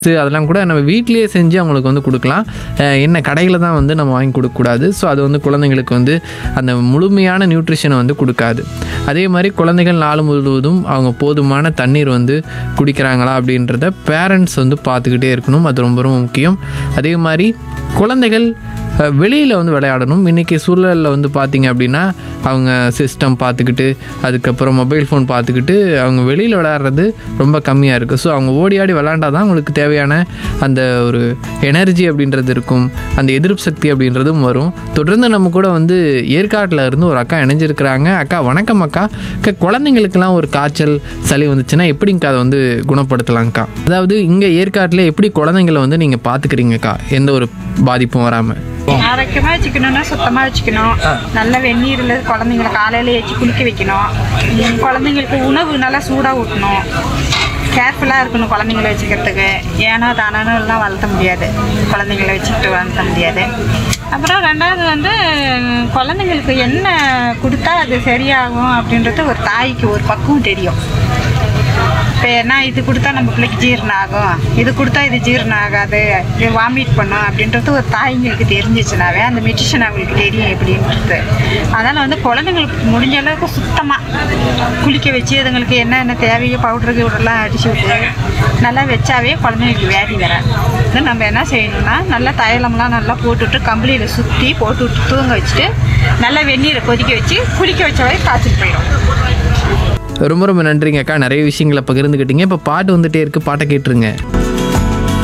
இது அதெல்லாம் கூட நம்ம வீட்டிலேயே செஞ்சு அவங்களுக்கு வந்து கொடுக்கலாம் அஹ் என்ன கடையில் தான் வந்து நம்ம வாங்கி கொடுக்கக்கூடாது ஸோ அது வந்து குழந்தைங்களுக்கு வந்து அந்த முழுமையான நியூட்ரிஷனை வந்து கொடுக்காது அதே மாதிரி குழந்தைகள் நாள் முழுவதும் அவங்க போதுமான தண்ணீர் வந்து குடிக்கிறாங்களா அப்படின்றத பேரண்ட்ஸ் வந்து பார்த்துக்கிட்டே இருக்கணும் அது ரொம்ப ரொம்ப முக்கியம் அதே மாதிரி குழந்தைகள் வெளியில் வந்து விளையாடணும் இன்றைக்கி சூழலில் வந்து பார்த்திங்க அப்படின்னா அவங்க சிஸ்டம் பார்த்துக்கிட்டு அதுக்கப்புறம் மொபைல் ஃபோன் பார்த்துக்கிட்டு அவங்க வெளியில் விளையாடுறது ரொம்ப கம்மியாக இருக்குது ஸோ அவங்க ஓடி ஆடி விளையாண்டா தான் அவங்களுக்கு தேவையான அந்த ஒரு எனர்ஜி அப்படின்றது இருக்கும் அந்த எதிர்ப்பு சக்தி அப்படின்றதும் வரும் தொடர்ந்து நம்ம கூட வந்து ஏற்காட்டில் இருந்து ஒரு அக்கா இணைஞ்சிருக்கிறாங்க அக்கா வணக்கம் அக்கா அக்கா குழந்தைங்களுக்கெல்லாம் ஒரு காய்ச்சல் சளி வந்துச்சுன்னா எப்படிங்கக்கா அதை வந்து குணப்படுத்தலாம்க்கா அதாவது இங்கே ஏற்காட்டில் எப்படி குழந்தைங்களை வந்து நீங்கள் பார்த்துக்கிறீங்கக்கா எந்த ஒரு பாதிப்பும் வராமல் ஆரோக்கியமா வச்சுக்கணும்னா சுத்தமா வச்சுக்கணும் நல்ல வெந்நீர்ல குழந்தைங்கள காலையில வச்சு குளிக்க வைக்கணும் உம், குழந்தைங்களுக்கு உணவு நல்லா சூடா ஊட்டணும் கேர்ஃபுல்லாக இருக்கணும் குழந்தைங்கள வச்சுக்கிறதுக்கு ஏனோ தானோன்னு எல்லாம் வளர்த்த முடியாது குழந்தைங்கள வச்சுக்கிட்டு வளர்த்த முடியாது அப்புறம் ரெண்டாவது வந்து குழந்தைங்களுக்கு என்ன கொடுத்தா அது சரியாகும் அப்படின்றது ஒரு தாய்க்கு ஒரு பக்குவம் தெரியும் இப்போ என்ன இது கொடுத்தா நம்ம பிள்ளைக்கு ஜீரணம் ஆகும் இது கொடுத்தா இது ஜீரணம் ஆகாது இது வாமிட் பண்ணும் அப்படின்றது ஒரு தாய்ங்களுக்கு தெரிஞ்சிச்சுனாவே அந்த மெடிஷன் அவங்களுக்கு தெரியும் எப்படின்றது அதனால் வந்து குழந்தைங்களுக்கு முடிஞ்ச அளவுக்கு சுத்தமாக குளிக்க வச்சு அதுங்களுக்கு என்னென்ன தேவையோ பவுடரு கிவுடர்லாம் அடிச்சு விட்டு நல்லா வச்சாவே குழந்தைங்களுக்கு வியாதி வராது இது நம்ம என்ன செய்யணும்னா நல்லா தைலம்லாம் நல்லா போட்டுவிட்டு கம்பளியில் சுற்றி போட்டு விட்டு தூங்க வச்சுட்டு நல்லா வெந்நீரை கொதிக்க வச்சு குளிக்க வச்ச வரை காய்ச்சல் போயிடும் ரொம்ப ரொம்ப நன்றிங்க அக்கா நிறைய விஷயங்களை பகிர்ந்துக்கிட்டீங்க இப்போ பாட்டு வந்துட்டே இருக்கு பாட்டை கேட்டுருங்க